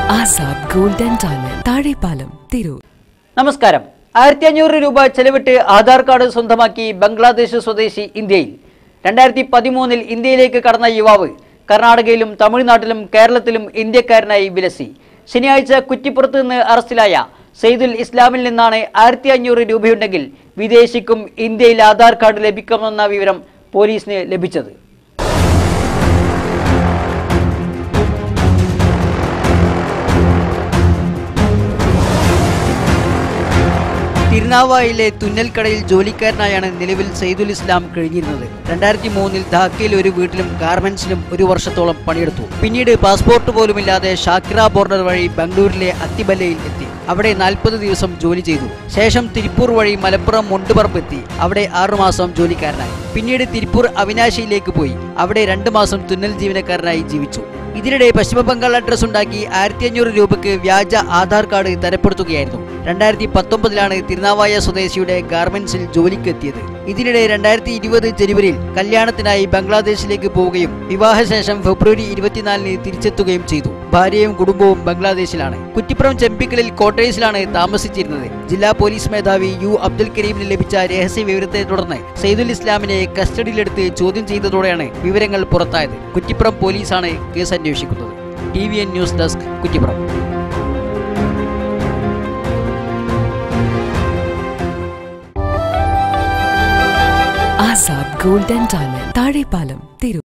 Azad gold and diamond Thazhepalam Tirur നമസ്കാരം ആയിരത്തി അഞ്ഞൂറ് രൂപ ചെലവിട്ട് ആധാർ കാർഡ് സ്വന്തമാക്കി ബംഗ്ലാദേശ് സ്വദേശി ഇന്ത്യയിൽ രണ്ടായിരത്തി പതിമൂന്നിൽ ഇന്ത്യയിലേക്ക് കടന്ന യുവാവ് കർണാടകയിലും തമിഴ്നാട്ടിലും കേരളത്തിലും ഇന്ത്യക്കാരനായി വിലസി ശനിയാഴ്ച കുറ്റിപ്പുറത്ത് നിന്ന് അറസ്റ്റിലായ സെയ്ദുൽ ഇസ്ലാമിൽ നിന്നാണ് ആയിരത്തി അഞ്ഞൂറ് രൂപയുണ്ടെങ്കിൽ വിദേശിക്കും ഇന്ത്യയിൽ ആധാർ കാർഡ് ലഭിക്കുമെന്ന വിവരം പോലീസിന് ലഭിച്ചത് തിരുനാവായിലെ തുന്നൽക്കടയിൽ ജോലിക്കാരനായാണ് നിലവിൽ സെയ്ദുൽ ഇസ്ലാം കഴിഞ്ഞിരുന്നത് രണ്ടായിരത്തി മൂന്നിൽ ധാക്കയിൽ ഒരു വീട്ടിലും ഗാർമെന്റ്സിലും ഒരു വർഷത്തോളം പണിയെടുത്തു പിന്നീട് പാസ്പോർട്ട് പോലുമില്ലാതെ ഷാക്കിറ ബോർഡർ വഴി ബംഗളൂരിലെ അത്തിബല്ലയിൽ എത്തി അവിടെ നാൽപ്പത് ദിവസം ജോലി ചെയ്തു ശേഷം തിരുപ്പൂർ വഴി മലപ്പുറം മുണ്ടുപറമ്പ് എത്തി അവിടെ ആറുമാസം ജോലിക്കാരനായി പിന്നീട് തിരുപ്പൂർ അവിനാശിയിലേക്ക് പോയി അവിടെ രണ്ട് മാസം തുന്നൽ ജീവനക്കാരനായി ജീവിച്ചു ഇതിനിടെ പശ്ചിമ ബംഗാൾ അഡ്രസ് ഉണ്ടാക്കി ആയിരത്തി അഞ്ഞൂറ് രൂപയ്ക്ക് വ്യാജ ആധാർ കാർഡ് തരപ്പെടുത്തുകയായിരുന്നു രണ്ടായിരത്തി പത്തൊമ്പതിലാണ് തിരുനാവായ സ്വദേശിയുടെ ഗാർമെന്റ്സിൽ ജോലിക്കെത്തിയത് ഇതിനിടെ രണ്ടായിരത്തി ഇരുപത് ജനുവരിയിൽ കല്യാണത്തിനായി ബംഗ്ലാദേശിലേക്ക് പോവുകയും വിവാഹശേഷം ഫെബ്രുവരി ഇരുപത്തിനാലിന് തിരിച്ചെത്തുകയും ചെയ്തു ഭാര്യയും കുടുംബവും ബംഗ്ലാദേശിലാണ് കുറ്റിപ്പുറം ചെമ്പിക്കലിൽ ക്വാർട്ടേഴ്സിലാണ് താമസിച്ചിരുന്നത് ജില്ലാ പോലീസ് മേധാവി യു അബ്ദുൽ കരീമിന് ലഭിച്ച രഹസ്യ വിവരത്തെ തുടർന്ന് സെയ്ദുൽ ഇസ്ലാമിനെ കസ്റ്റഡിയിലെടുത്ത് ചോദ്യം ചെയ്തതോടെയാണ് വിവരങ്ങൾ പുറത്തായത് കുറ്റിപ്പുറം പോലീസാണ് കേസ് അന്വേഷിക്കുന്നത് T V N news desk Kuttippuram Azad gold and diamond Thazhepalam Tirur